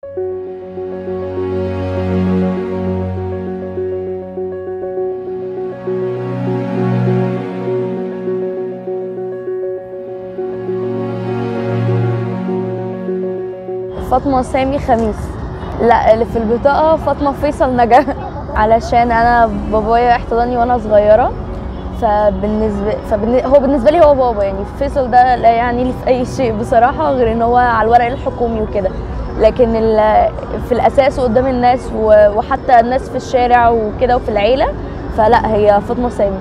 فاطمه سامي خميس لا اللي في البطاقه فاطمه فيصل نجا علشان انا بابايا احتضني وانا صغيره فبالنسبه فبالن... هو بالنسبه لي هو بابا يعني فيصل ده لا يعني لي في اي شيء بصراحه غير ان هو على الورق الحكومي وكده لكن ال... في الاساس قدام الناس و... وحتى الناس في الشارع وكده وفي العيله فلا هي فاطمه سامي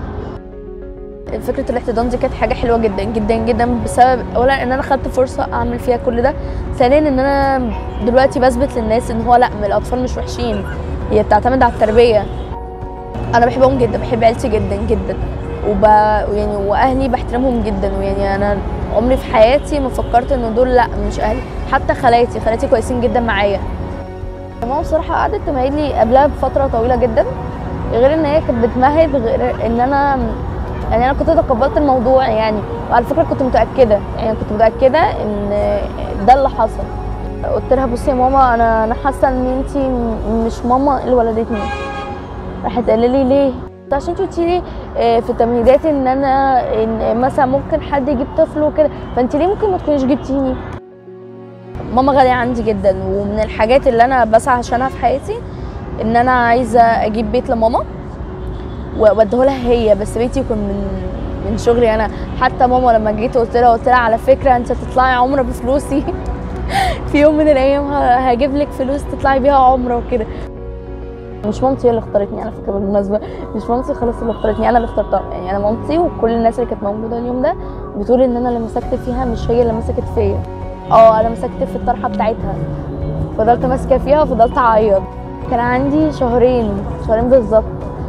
فكره الاحتضان دي كانت حاجه حلوه جدا جدا جدا بسبب اولا ان انا خدت فرصه اعمل فيها كل ده ثانيا ان انا دلوقتي بثبت للناس ان هو لا الاطفال مش وحشين هي بتعتمد على التربيه انا بحبهم جدا بحب عيلتي جدا جدا وب يعني واهلي بحترمهم جدا ويعني انا عمري في حياتي ما فكرت ان دول لا مش اهلي حتى خالاتي خالاتي كويسين جدا معايا ماما بصراحه قعدت تمهد لي قبلها بفتره طويله جدا غير ان هي كانت بتمهد غير ان انا يعني انا كنت تقبلت الموضوع يعني وعلى فكره كنت متاكده يعني كنت متاكده ان ده اللي حصل قلت لها بصي يا ماما انا انا حاسه ان انت مش ماما اللي ولدتني راحت قال لي ليه عشان انت قلتي لي في التمهيدات ان انا ان مثلا ممكن حد يجيب طفل وكده فانت ليه ممكن ما تكونيش جبتيني ماما غاليه عندي جدا ومن الحاجات اللي انا بسعى عشانها في حياتي ان انا عايزه اجيب بيت لماما واديهولها هي بس بيتي يكون من من شغلي انا حتى ماما لما جيت قلت لها قلت لها على فكره انت هتطلعي عمره بفلوسي في يوم من الايام هجيب لك فلوس تطلعي بيها عمره وكده مش مامتي هي اللي اختارتني على فكره بالمناسبه مش مامتي خلاص اللي اختارتني انا اللي اخترتها يعني انا مامتي وكل الناس اللي كانت موجوده اليوم ده بتقول ان انا اللي مسكت فيها مش هي اللي مسكت فيا اه انا مسكت في الطرحه بتاعتها فضلت ماسكه فيها وفضلت اعيط كان عندي شهرين شهرين بالظبط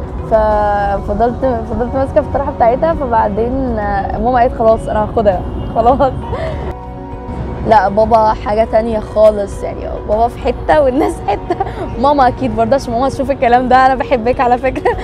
ففضلت فضلت ماسكه في الطرحه بتاعتها فبعدين ماما قالت خلاص انا هاخدها خلاص لا بابا حاجة تانية خالص يعني بابا في حتة والناس حتة ماما أكيد برضه عشان ماما تشوف الكلام ده أنا بحبك على فكرة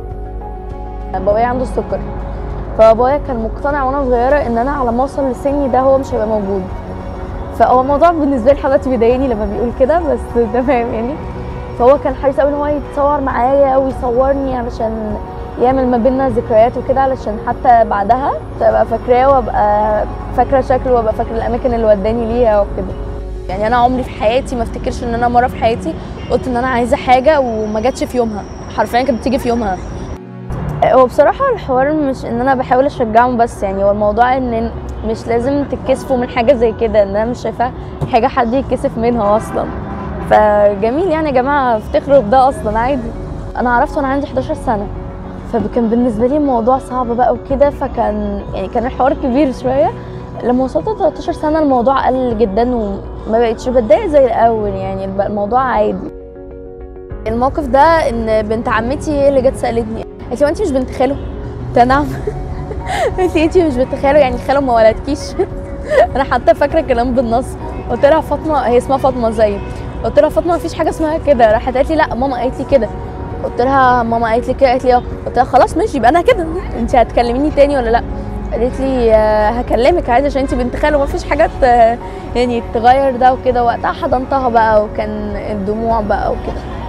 بابايا عنده السكر فبابايا كان مقتنع وأنا صغيرة إن أنا على ما أوصل لسني ده هو مش هيبقى موجود فهو الموضوع بالنسبة لي لحد دلوقتي بيضايقني لما بيقول كده بس تمام يعني فهو كان حريص قوي ان هو يتصور معايا ويصورني علشان يعمل ما بيننا ذكريات وكده علشان حتى بعدها تبقى فاكراه وابقى فاكره شكله وابقى فاكره الاماكن اللي وداني ليها وكده يعني انا عمري في حياتي ما افتكرش ان انا مره في حياتي قلت ان انا عايزه حاجه وما جاتش في يومها حرفيا كانت بتيجي في يومها هو بصراحه الحوار مش ان انا بحاول اشجعهم بس يعني هو الموضوع ان مش لازم تتكسفوا من حاجه زي كده ان انا مش شايفاها حاجه حد يتكسف منها اصلا فجميل يعني يا جماعه افتخروا بده اصلا عادي انا عرفت وانا عندي 11 سنه فكان بالنسبه لي الموضوع صعب بقى وكده فكان يعني كان الحوار كبير شويه لما وصلت 13 سنه الموضوع قل جدا وما بقتش بتضايق زي الاول يعني بقى الموضوع عادي الموقف ده ان بنت عمتي هي اللي جت سالتني قالت لي انت مش بنت خاله قلت نعم قالت لي انت مش بنت خاله يعني خاله ما ولدكيش انا حتى فاكره الكلام بالنص قلت لها فاطمه هي اسمها فاطمه زي قلت لها فاطمه مفيش حاجه اسمها كده راحت قالت لي لا ماما قالت لي كده قلت لها ماما قالت لي كده قالت لي اه قلت لها خلاص ماشي يبقى انا كده انت هتكلميني تاني ولا لا قالت لي هكلمك عادي عشان انت بنت خاله ومفيش حاجات يعني تغير ده وكده وقتها حضنتها بقى وكان الدموع بقى وكده